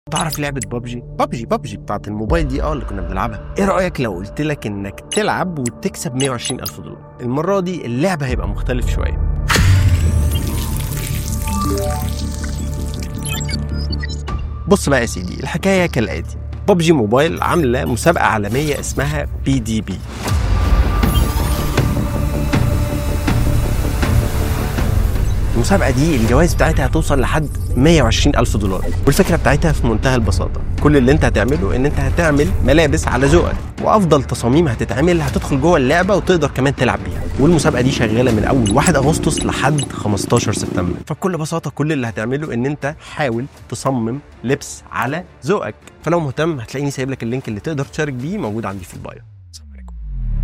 تعرف لعبة بابجي؟ بابجي بابجي بتاعت الموبايل دي اه اللي كنا بنلعبها ايه رأيك لو قلت لك انك تلعب وتكسب 120 ألف دولار المرة دي اللعبة هيبقى مختلف شوية بص بقى يا سيدي الحكاية كالآتي بابجي موبايل عاملة مسابقة عالمية اسمها بي دي بي المسابقة دي الجوائز بتاعتها هتوصل لحد 120 ألف دولار والفكرة بتاعتها في منتهى البساطة كل اللي انت هتعمله ان انت هتعمل ملابس على ذوقك وافضل تصاميم هتتعمل هتدخل جوه اللعبة وتقدر كمان تلعب بيها والمسابقة دي شغالة من اول 1 اغسطس لحد 15 سبتمبر فبكل بساطة كل اللي هتعمله ان انت حاول تصمم لبس على ذوقك فلو مهتم هتلاقيني سايب لك اللينك اللي تقدر تشارك بيه موجود عندي في البايو